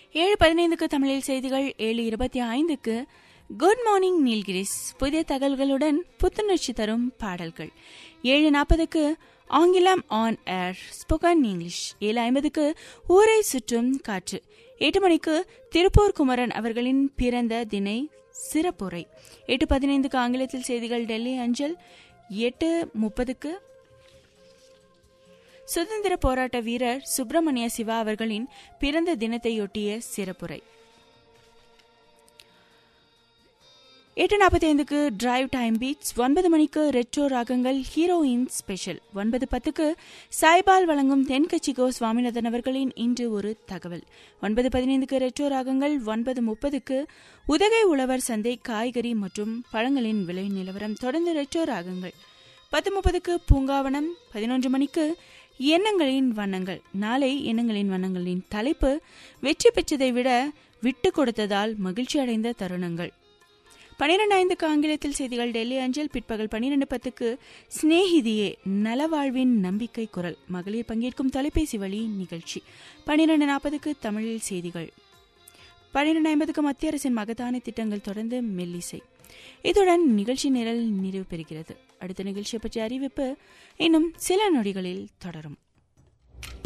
ஏழு பதினைந்துக்கு தமிழில் செய்திகள் ஏழு இருபத்தி ஐந்துக்கு குட் மார்னிங் நீல்கிரிஸ் புதிய தகவல்களுடன் புத்துணர்ச்சி தரும் பாடல்கள் ஏழு நாற்பதுக்கு ஆங்கிலம் ஆன் ஏர் ஸ்போக்கன் இங்கிலீஷ் ஏழு ஐம்பதுக்கு ஊரை சுற்றும் காற்று எட்டு மணிக்கு திருப்பூர் குமரன் அவர்களின் பிறந்த தினை சிறப்புரை எட்டு பதினைந்துக்கு ஆங்கிலத்தில் செய்திகள் டெல்லி அஞ்சல் எட்டு முப்பதுக்கு சுதந்திர போராட்ட வீரர் சுப்பிரமணிய சிவா அவர்களின் பிறந்த தினத்தையொட்டிய சிறப்புரை எட்டு நாற்பத்தி ஐந்துக்கு டிரைவ் டைம் பீட்ஸ் ஒன்பது மணிக்கு ரெட்ரோ ராகங்கள் ஹீரோயின் ஸ்பெஷல் ஒன்பது பத்துக்கு சாய்பால் வழங்கும் தென்கட்சி கோ சுவாமிநாதன் அவர்களின் இன்று ஒரு தகவல் ஒன்பது பதினைந்துக்கு ரெட்ரோ ராகங்கள் ஒன்பது முப்பதுக்கு உதகை உழவர் சந்தை காய்கறி மற்றும் பழங்களின் விலை நிலவரம் தொடர்ந்து ரெட்ரோ ராகங்கள் பத்து முப்பதுக்கு பூங்காவனம் பதினொன்று மணிக்கு எண்ணங்களின் வண்ணங்கள் நாளை எண்ணங்களின் வண்ணங்களின் தலைப்பு வெற்றி பெற்றதை விட விட்டு கொடுத்ததால் மகிழ்ச்சி அடைந்த தருணங்கள் பனிரெண்டு ஐந்துக்கு ஆங்கிலத்தில் செய்திகள் டெல்லி அஞ்சல் பிற்பகல் பனிரெண்டு பத்துக்கு சிநேகிதியே நலவாழ்வின் நம்பிக்கை குரல் மகளிர் பங்கேற்கும் தொலைபேசி வழி நிகழ்ச்சி பனிரெண்டு நாற்பதுக்கு தமிழில் செய்திகள் பனிரெண்டு ஐம்பதுக்கு மத்திய அரசின் மகத்தான திட்டங்கள் தொடர்ந்து மெல்லிசை இதுடன் நிகழ்ச்சி நிரல் நிறைவு பெறுகிறது அடுத்த நிகழ்ச்சியை பற்றிய அறிவிப்பு இன்னும் சில நொடிகளில் தொடரும்